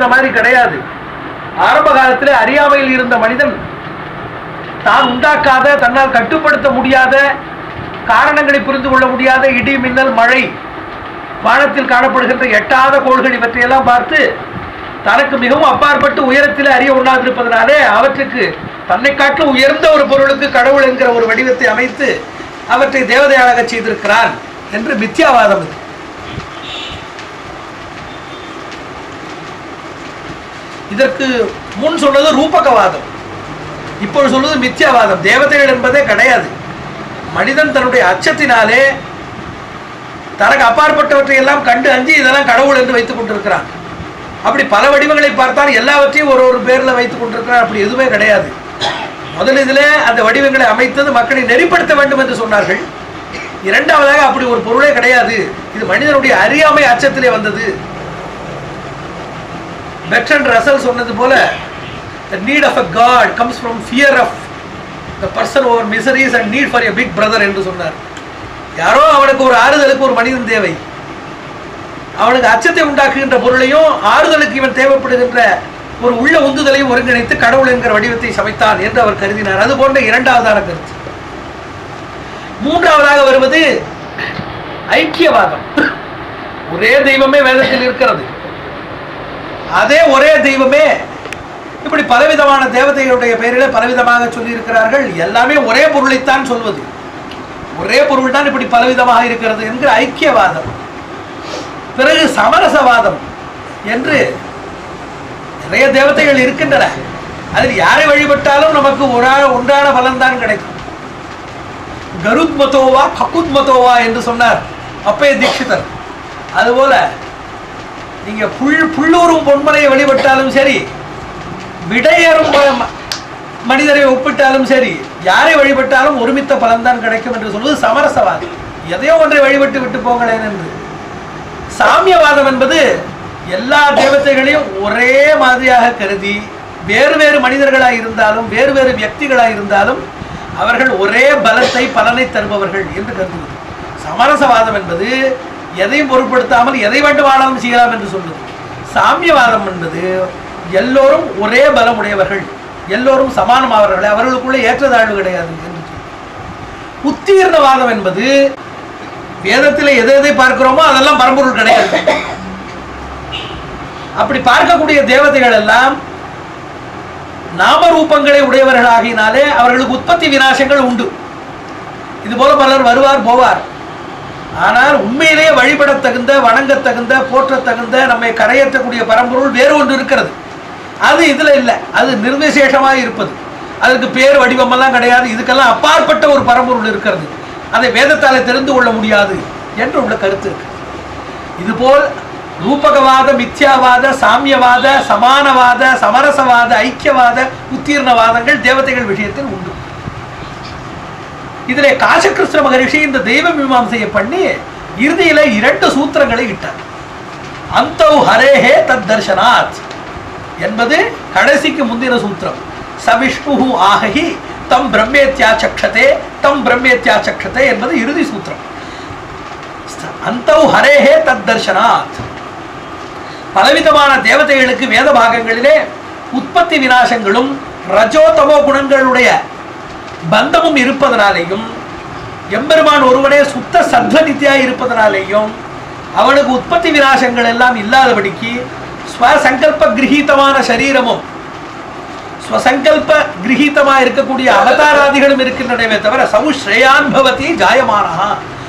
இந்த மாதிரி கிடையாது ஆரம்ப காலத்தில் அறியாமையில் இருந்த மனிதன் தான் உண்டாக்காத தன்னால் கட்டுப்படுத்த முடியாத காரணங்களை புரிந்து கொள்ள முடியாத இடி மின்னல் மழை வானத்தில் காணப்படுகின்ற எட்டாத கோள்கள் இவற்றையெல்லாம் பார்த்து தனக்கு மிகவும் அப்பாற்பட்டு உயரத்தில் அறிய உண்ணாதிருப்பதனாலே அவற்றுக்கு தன்னை காட்டிலும் உயர்ந்த ஒரு பொருளுக்கு கடவுள் என்கிற ஒரு வடிவத்தை அமைத்து அவற்றை தேவதையாக செய்திருக்கிறான் என்று மித்யாவாதம் இது இதற்கு முன் சொன்னது ரூபகவாதம் இப்பொழுது சொல்வது மித்யாவாதம் தேவதைகள் என்பதே கிடையாது மனிதன் தன்னுடைய அச்சத்தினாலே தனக்கு அப்பாற்பட்டவற்றை எல்லாம் கண்டு அஞ்சி இதெல்லாம் கடவுள் என்று வைத்துக் கொண்டிருக்கிறான் அப்படி பல வடிவங்களை பார்த்தால் எல்லாவற்றையும் ஒரு ஒரு பேர்ல வைத்துக் கொண்டிருக்கிறான் அப்படி எதுவுமே கிடையாது முதல் இதிலே அந்த வடிவங்களை அமைத்தது மக்களை நெறிப்படுத்த வேண்டும் என்று சொன்னார்கள் இரண்டாவதாக அப்படி ஒரு பொருளே கிடையாது இது மனிதனுடைய அறியாமை அச்சத்திலே வந்தது பெட்ரன் ரசல் சொன்னது போல the need of a god comes from fear of the person over miseries and need for a big brother என்று சொன்னார் யாரோ அவனுக்கு ஒரு ஆறுதலுக்கு ஒரு மனிதன் தேவை அவனுக்கு அச்சத்தை உண்டாக்குகின்ற பொருளையும் ஆறுதலுக்கு இவன் தேவைப்படுகின்ற ஒரு உள்ள உந்துதலையும் ஒருங்கிணைத்து கடவுள் என்கிற வடிவத்தை சமைத்தான் என்று அவர் கருதினார் அது போன்ற இரண்டாவதான கருத்து மூன்றாவதாக வருவது ஐக்கியவாதம் ஒரே தெய்வமே வேதத்தில் இருக்கிறது அதே ஒரே தெய்வமே இப்படி பலவிதமான தேவதைகளுடைய பெயரிலே பலவிதமாக சொல்லியிருக்கிறார்கள் எல்லாமே ஒரே பொருளைத்தான் சொல்வது ஒரே பொருள் தான் இப்படி பலவிதமாக இருக்கிறது என்கிற ஐக்கியவாதம் பிறகு சமரசவாதம் என்று நிறைய தேவதைகள் இருக்கின்றன அதில் யாரை வழிபட்டாலும் நமக்கு ஒரா ஒன்றான பலன்தான் கிடைக்கும் கருத் மதோவா ககுத் மதோவா என்று சொன்னார் அப்பய தீட்சிதர் அதுபோல நீங்க புல் புல்லூரும் பொன்மலையை வழிபட்டாலும் சரி விடையேறும் ம- மனிதரை ஒப்பிட்டாலும் சரி யாரை வழிபட்டாலும் ஒருமித்த பலன்தான் கிடைக்கும் என்று சொல்வது சமரசவாதி எதையோ ஒன்றை வழிபட்டு விட்டு போங்களேன் என்று சாமியவாதம் என்பது எல்லா தேவதைகளையும் ஒரே மாதிரியாக கருதி வேறு வேறு மனிதர்களாக இருந்தாலும் வேறு வேறு வியக்திகளாக இருந்தாலும் அவர்கள் ஒரே பலத்தை பலனை தருபவர்கள் என்று கருதுவது சமரசவாதம் என்பது எதையும் பொருட்படுத்தாமல் எதை வேண்டுமானாலும் செய்யலாம் என்று சொல்வது சாமியவாதம் என்பது எல்லோரும் ஒரே பலம் உடையவர்கள் எல்லோரும் சமானமானவர்கள் அவர்களுக்குள்ளே ஏற்றத்தாழ்வு கிடையாது என்று சொல்வது. உத்தீர்ணவாதம் என்பது வேதத்தில் எதை எதை பார்க்கிறோமோ அதெல்லாம் பரம்பொருள் கிடையாது அப்படி பார்க்கக்கூடிய தேவதைகள் எல்லாம் நாமரூபங்களை உடையவர்களாகினாலே அவர்களுக்கு உற்பத்தி விநாசங்கள் உண்டு இது போல பலர் வருவார் போவார் ஆனால் உண்மையிலேயே வழிபடத் தகுந்த வணங்கத் தகுந்த போற்றத் தகுந்த நம்மை கரையேற்றக்கூடிய பரம்பொருள் வேறு ஒன்று இருக்கிறது அது இதுல இல்லை அது நிர்விசேஷமாக இருப்பது அதுக்கு பேர் வடிவமெல்லாம் கிடையாது இதுக்கெல்லாம் அப்பாற்பட்ட ஒரு பரம்பொருள் இருக்கிறது அதை வேதத்தாலே தெரிந்து கொள்ள முடியாது என்று உள்ள கருத்து இருக்கு இதுபோல் ரூபகவாத மித்யாவாத சாமியவாத சமானவாத சமரசவாத ஐக்கியவாத உத்தீர்ணவாதங்கள் தேவதைகள் விஷயத்தில் உண்டு இதிலே காசகிருஷ்ண மகரிஷி இந்த தெய்வ மீமாம்சையை பண்ணி இறுதியில இரண்டு சூத்திரங்களை இட்டார் அந்தௌ ஹரேஹே தத் தர்ஷனாத் என்பது கடைசிக்கு முந்தின சூத்திரம் சவிஷ்ணு ஆகி தம் பிரம்மேத்யாச்சக்ஷதே தம் பிரம்மேத்யாச்சக்ஷதே என்பது இறுதி சூத்திரம் அந்தௌ ஹரேஹே தத் தர்ஷனாத் பலவிதமான தேவதைகளுக்கு வேத பாகங்களிலே உற்பத்தி விநாசங்களும் ரஜோதமோ குணங்களுடைய பந்தமும் இருப்பதனாலேயும் எம்பெருமான் ஒருவனே சுத்த சத்வநித்தியாய் இருப்பதனாலேயும் அவனுக்கு உற்பத்தி விநாசங்கள் எல்லாம் இல்லாதபடிக்கு ஸ்வசங்கல்ப கிரகீதமான சரீரமும் ஸ்வசங்கல்ப கிரகீதமா இருக்கக்கூடிய அவதாராதிகளும் இருக்கின்றனவே தவிர சவுஸ்ரேயான் பவதி ஜாயமானஹா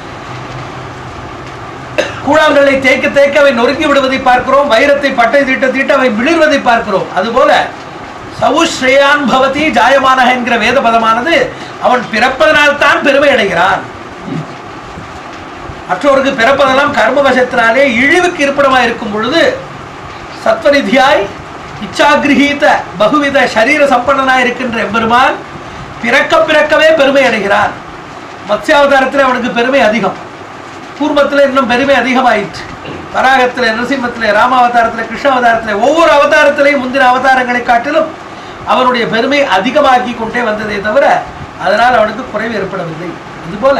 கூழாங்கல்லை தேய்க்க தேய்க்க அவை நொறுங்கி விடுவதை பார்க்கிறோம் வைரத்தை பட்டை தீட்ட தீட்ட அவை விளிர்வதை பார்க்கிறோம் அதுபோல சவுஸ்ரேயான் பவதி ஜாயமானக என்கிற வேத பதமானது அவன் பிறப்பதனால் தான் பெருமை அடைகிறான் மற்றவருக்கு பிறப்பதெல்லாம் கர்மவசத்தினாலே இழிவுக்கு இருப்பிடமாக இருக்கும் பொழுது சத்வநிதியாய் இச்சாகிரகீத பகுவித சரீர சம்பன்னனாய் இருக்கின்ற எம்பெருமான் பிறக்க பிறக்கவே பெருமை அடைகிறான் மத்ஸ்யாவதாரத்தில் அவனுக்கு பெருமை அதிகம் கூர்மத்தில் இன்னும் பெருமை அதிகமாயிற்று வராகத்தில் நரசிம்மத்தில் ராமாவதாரத்தில் கிருஷ்ணாவதாரத்தில் ஒவ்வொரு அவதாரத்திலையும் முந்தின அவதாரங்களை காட்டிலும் அவனுடைய பெருமை அதிகமாக்கி கொண்டே வந்ததே தவிர அதனால் அவனுக்கு குறைவு ஏற்படவில்லை இதுபோல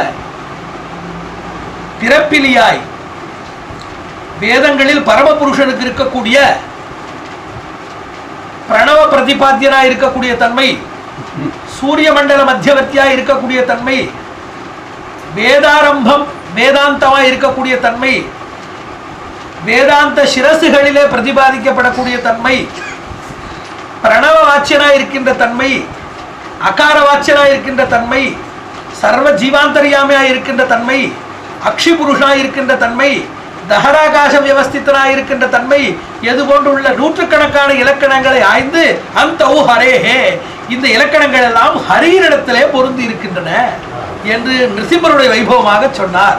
பிறப்பிலியாய் வேதங்களில் பரமபுருஷனுக்கு இருக்கக்கூடிய பிரணவ பிரதிபாத்தியனாய் இருக்கக்கூடிய தன்மை சூரிய மண்டல மத்தியவர்த்தியா இருக்கக்கூடிய தன்மை வேதாரம்பம் வேதாந்தமாய் இருக்கக்கூடிய தன்மை வேதாந்த சிரசுகளிலே பிரதிபாதிக்கப்படக்கூடிய தன்மை பிரணவ வாச்சியனாய் இருக்கின்ற தன்மை அகார வாச்சியனாய் இருக்கின்ற தன்மை சர்வ ஜீவாந்தரியாமையாய் இருக்கின்ற தன்மை அக்ஷி புருஷனாய் இருக்கின்ற தன்மை தஹராகாச வியவஸ்தித்தனாய் இருக்கின்ற தன்மை எது போன்று உள்ள நூற்றுக்கணக்கான இலக்கணங்களை ஆய்ந்து அந்த ஹரேஹே இந்த இலக்கணங்கள் எல்லாம் ஹரியினிடத்திலே பொருந்தி இருக்கின்றன என்று நிருசிம்மருடைய வைபவமாக சொன்னார்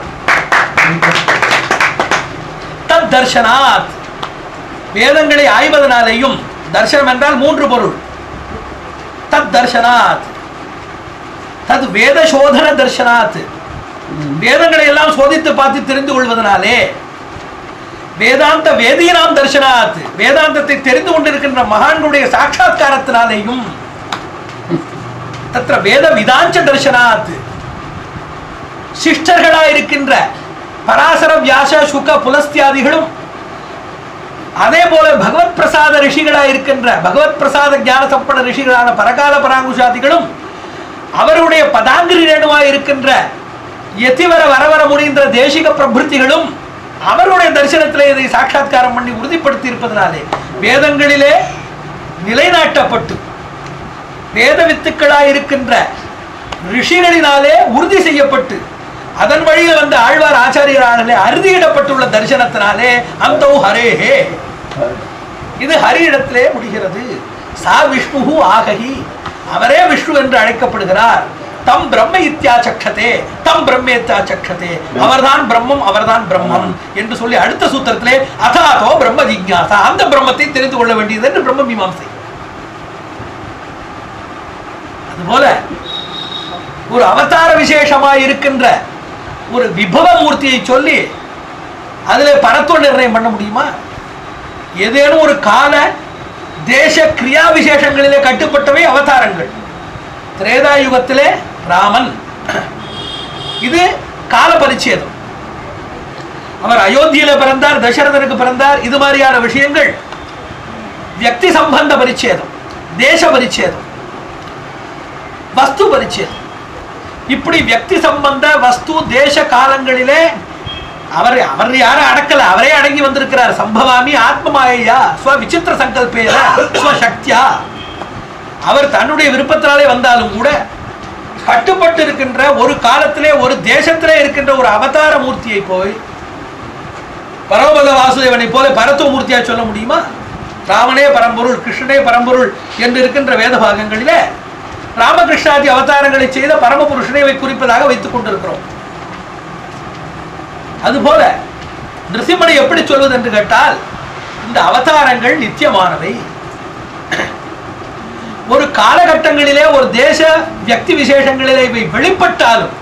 தத் தர்ஷனாத் வேதங்களை ஆய்வதனாலேயும் தர்சனம் என்றால் மூன்று பொருள் தத் தர்ஷனாத் தத் வேத சோதன தர்ஷனாத் வேதங்களை எல்லாம் சோதித்து பார்த்து தெரிந்து கொள்வதனாலே வேதாந்த வேதியனாம் தர்ஷனாத் வேதாந்தத்தை தெரிந்து கொண்டிருக்கின்ற மகான்களுடைய சாட்சாத்காரத்தினாலேயும் தத்திர வேத விதாஞ்ச தர்ஷனாத் சிஷ்டர்களாய் இருக்கின்ற பராசர வியாச சுக புலஸ்தியாதிகளும் அதே போல பகவத் பிரசாத ரிஷிகளாய் இருக்கின்ற பகவத் பிரசாத ஞான சப்பன ரிஷிகளான பரகால பராங்குஷாதிகளும் அவருடைய பதாங்கிரி ரேணுவாய் இருக்கின்ற எத்திவர வரவர முனின்ற தேசிக பிரபிருத்திகளும் அவருடைய தரிசனத்திலே இதை சாட்சாத்காரம் பண்ணி உறுதிப்படுத்தி இருப்பதனாலே வேதங்களிலே நிலைநாட்டப்பட்டு வேத வித்துக்களாய் இருக்கின்ற ரிஷிகளினாலே உறுதி செய்யப்பட்டு அதன் வழியில் வந்த ஆழ்வார் ஆச்சாரியராலே அறுதியிடப்பட்டுள்ள தரிசனத்தினாலே அந்த ஹரேஹே இது ஹரியிடத்திலே முடிகிறது சா விஷ்ணு ஆகஹி அவரே விஷ்ணு என்று அழைக்கப்படுகிறார் தம் பிரம்ம இத்தியாச்சக்ஷதே தம் பிரம்மேத்தியாச்சக்ஷதே அவர்தான் பிரம்மம் அவர்தான் பிரம்மம் என்று சொல்லி அடுத்த சூத்திரத்திலே அதாதோ பிரம்ம ஜிக்ஞாசா அந்த பிரம்மத்தை தெரிந்து கொள்ள வேண்டியது என்று பிரம்ம மீமாம்சை அதுபோல ஒரு அவதார விசேஷமாய் இருக்கின்ற ஒரு விபவ மூர்த்தியை சொல்லி அதில் பரத்துவ நிர்ணயம் பண்ண முடியுமா ஏதேனும் ஒரு கால தேச கிரியா விசேஷங்களிலே கட்டுப்பட்டவை அவதாரங்கள் திரேதா யுகத்திலே ராமன் இது கால பரிச்சேதம் அவர் அயோத்தியில பிறந்தார் தசரதனுக்கு பிறந்தார் இது மாதிரியான விஷயங்கள் வியக்தி சம்பந்த பரிச்சேதம் தேச பரிச்சேதம் வஸ்து பரிச்சேதம் இப்படி வியக்தி சம்பந்த வஸ்து தேச காலங்களிலே அவர் அவர் யாரும் அடக்கல அவரே அடங்கி வந்திருக்கிறார் சம்பவாமி ஆத்மமாயா ஸ்வ விசித்திர சங்கல்பேன ஸ்வசக்தியா அவர் தன்னுடைய விருப்பத்தினாலே வந்தாலும் கூட கட்டுப்பட்டு இருக்கின்ற ஒரு காலத்திலே ஒரு தேசத்திலே இருக்கின்ற ஒரு அவதார மூர்த்தியை போய் பரமபத வாசுதேவனை போல பரத்துவ மூர்த்தியா சொல்ல முடியுமா ராமனே பரம்பொருள் கிருஷ்ணனே பரம்பொருள் என்று இருக்கின்ற வேத பாகங்களிலே ராமகிருஷ்ணாதி அவதாரங்களை செய்த பரமபுருஷனை இவை குறிப்பதாக வைத்துக் கொண்டிருக்கிறோம் அதுபோல நிருசிம்மனை எப்படி சொல்வது என்று கேட்டால் இந்த அவதாரங்கள் நித்தியமானவை ஒரு காலகட்டங்களிலே ஒரு தேச வியக்தி விசேஷங்களிலே இவை வெளிப்பட்டாலும்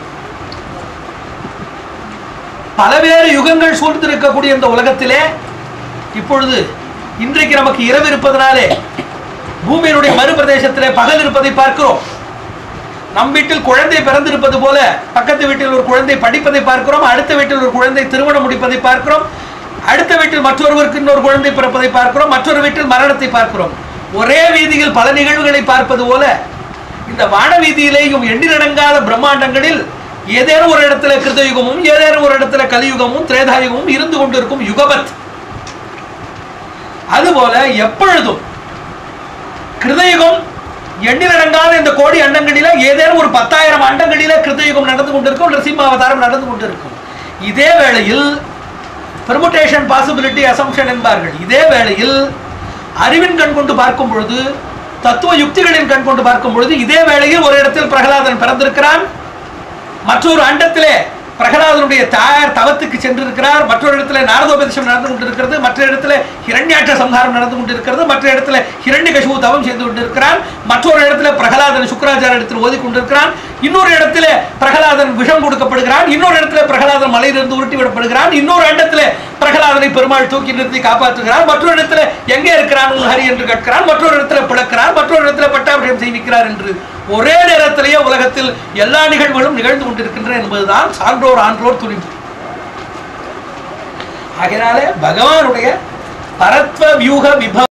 பலவேறு யுகங்கள் சூழ்ந்திருக்கக்கூடிய இந்த உலகத்திலே இப்பொழுது இன்றைக்கு நமக்கு இரவு இருப்பதனாலே பூமியினுடைய மறுபிரதேசத்திலே பகல் இருப்பதை பார்க்கிறோம் நம் வீட்டில் குழந்தை பிறந்திருப்பது போல பக்கத்து வீட்டில் ஒரு குழந்தை படிப்பதை பார்க்கிறோம் அடுத்த வீட்டில் ஒரு குழந்தை திருமணம் முடிப்பதை பார்க்கிறோம் அடுத்த வீட்டில் மற்றொருவருக்கு இன்னொரு குழந்தை பிறப்பதை பார்க்கிறோம் மற்றொரு வீட்டில் மரணத்தை பார்க்கிறோம் ஒரே வீதியில் பல நிகழ்வுகளை பார்ப்பது போல இந்த வான வீதியிலேயும் எண்ணிலடங்காத பிரம்மாண்டங்களில் ஏதேனும் ஒரு இடத்துல கிருதயுகமும் ஏதேனும் ஒரு இடத்துல கலியுகமும் திரேதாயுகமும் இருந்து கொண்டிருக்கும் யுகபத் அதுபோல எப்பொழுதும் கிருதயுகம் எண்ணிலடங்காத இந்த கோடி அண்டங்களில ஏதேனும் ஒரு பத்தாயிரம் அண்டங்களில கிருதயுகம் நடந்து கொண்டிருக்கும் நரசிம்ம அவதாரம் நடந்து கொண்டிருக்கும் இதே வேளையில் பெர்முட்டேஷன் பாசிபிலிட்டி அசம்ஷன் என்பார்கள் இதே வேளையில் அறிவின் கண் கொண்டு பார்க்கும் பொழுது தத்துவ யுக்திகளின் கண் கொண்டு பார்க்கும் பொழுது இதே வேளையில் ஒரு இடத்தில் பிரகலாதன் பிறந்திருக்கிறான் மற்றொரு அண்டத்திலே பிரகலாதனுடைய தாயார் தவத்துக்கு சென்றிருக்கிறார் மற்றொரு இடத்துல நாரதோபதேசம் நடந்து கொண்டிருக்கிறது மற்ற இடத்துல ஹிரண்யாட்ச சம்ஹாரம் நடந்து கொண்டிருக்கிறது மற்ற இடத்துல ஹிரண்ய கசுவு தவம் செய்து கொண்டிருக்கிறான் மற்றொரு இடத்துல பிரகலாதன் சுக்கராச்சார இடத்தில் ஓதி கொண்டிருக்கிறான் இன்னொரு இடத்துல பிரகலாதன் விஷம் கொடுக்கப்படுகிறான் இன்னொரு இடத்துல பிரகலாதன் மலையிலிருந்து உருட்டி விடப்படுகிறான் இன்னொரு இடத்துல பிரகலாதனை பெருமாள் தூக்கி நிறுத்தி காப்பாற்றுகிறார் மற்றொரு இடத்துல எங்கே இருக்கிறான் உன் ஹரி என்று கேட்கிறான் மற்றொரு இடத்துல பிளக்கிறார் மற்றொரு இடத்துல பட்டாபிஷேகம் செய்விக்கிறார் என்று ஒரே நேரத்திலேயே உலகத்தில் எல்லா நிகழ்வுகளும் நிகழ்ந்து கொண்டிருக்கின்றன என்பதுதான் சான்றோர் ஆன்றோர் துணிவு ஆகையினாலே பகவானுடைய பரத்வ வியூக விபவ